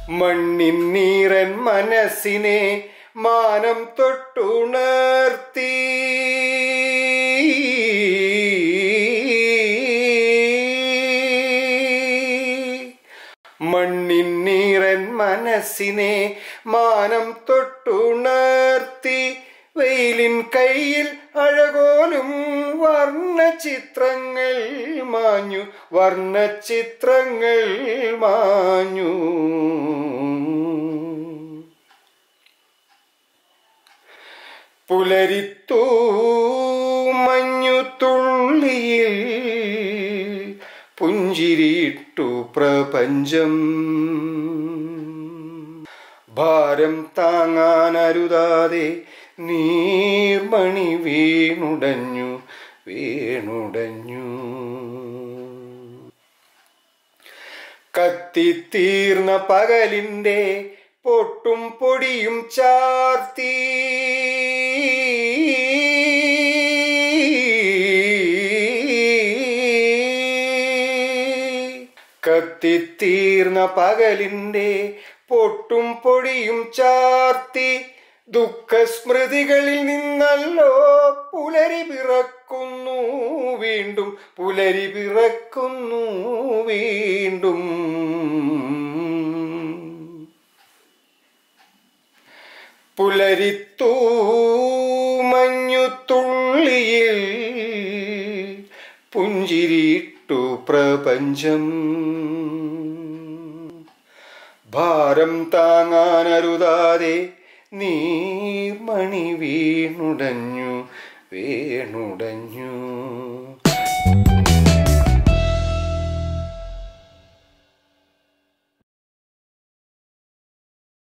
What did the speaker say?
മണ്ണിൻ നീറൻ മനസ്സിനെ മാനം തൊട്ടുണർത്തി മണ്ണിൻ നീറൻ മനസ്സിനെ മാനം തൊട്ടുണർത്തി വെയിലിൻ കയ്യിൽ അഴകോലും വർണ്ണചിത്രങ്ങൾ മാഞ്ഞു വർണ്ണചിത്രങ്ങൾ മാഞ്ഞു പുലരിത്തൂ മഞ്ഞു തുള്ളിയിൽ പുഞ്ചിരിട്ടു പ്രപഞ്ചം ഭാരം താങ്ങാനരുതാതെ നീർമണി വീണുടഞ്ഞു വീണുടഞ്ഞു കത്തിത്തീർന്ന പകലിൻ്റെ പൊട്ടും പൊടിയും ചാർത്തി കത്തിത്തീർന്ന പകലിൻ്റെ പൊട്ടും പൊടിയും ചാർത്തി ദുഃഖസ്മൃതികളിൽ നിന്നല്ലോ പുലരി പിറക്കുന്നു വീണ്ടും പുലരി പിറക്കുന്നു വീണ്ടും പുലരിത്തൂ മഞ്ഞുതുള്ളിയിൽ പുഞ്ചിരിട്ടു പ്രപഞ്ചം ഭാരം താങ്ങാനരുതാതെ നീർമണി വീണുടഞ്ഞു വീണുടഞ്ഞു